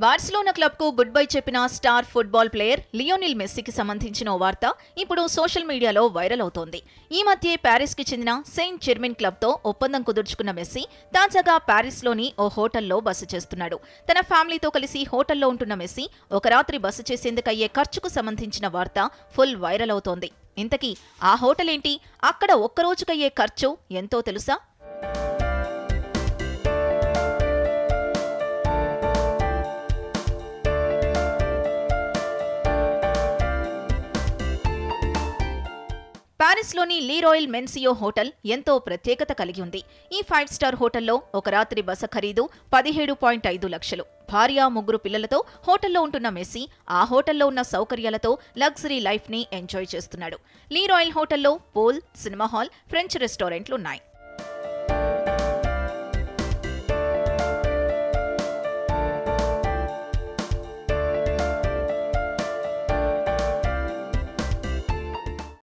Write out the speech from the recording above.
Barcelona club కు goodbye చెప్పిన star football player Lionel మెస్సీకి సంబంధించిన ఓ వార్త ఇప్పుడు సోషల్ మీడియాలో వైరల్ అవుతోంది ఈ మధ్య ప్యారిస్ కి చెందిన సెయింట్ జెర్మిన్ క్లబ్ తో ఒప్పందం కుదుర్చుకున్న మెస్సీ తాజాగా ప్యారిస్ లోని ఓ హోటల్లో బస చేస్తున్నాడు తన ఫ్యామిలీతో కలిసి హోటల్లో ఉంటున్న మెస్సీ ఒక రాత్రి బస చేసేందుకు అయ్యే ఖర్చుకు సంబంధించిన వార్త ఫుల్ వైరల్ అవుతోంది ఇంతకీ ఆ హోటల్ ఏంటి అక్కడ ఒక్క రోజుకయ్యే ఖర్చు ఎంతో తెలుసా ప్యారిస్లోని లీరాయల్ మెన్సియో హోటల్ ఎంతో ప్రత్యేకత కలిగి ఉంది ఈ ఫైవ్ స్టార్ హోటల్లో ఒక రాత్రి బస ఖరీదు పదిహేడు పాయింట్ ఐదు లక్షలు భార్య ముగ్గురు పిల్లలతో హోటల్లో ఉంటున్న మెస్సీ ఆ హోటల్లో ఉన్న సౌకర్యాలతో లగ్జరీ లైఫ్ ని ఎంజాయ్ చేస్తున్నాడు లీరాయల్ హోటల్లో పూల్ సినిమా హాల్ ఫ్రెంచ్ రెస్టారెంట్లు ఉన్నాయి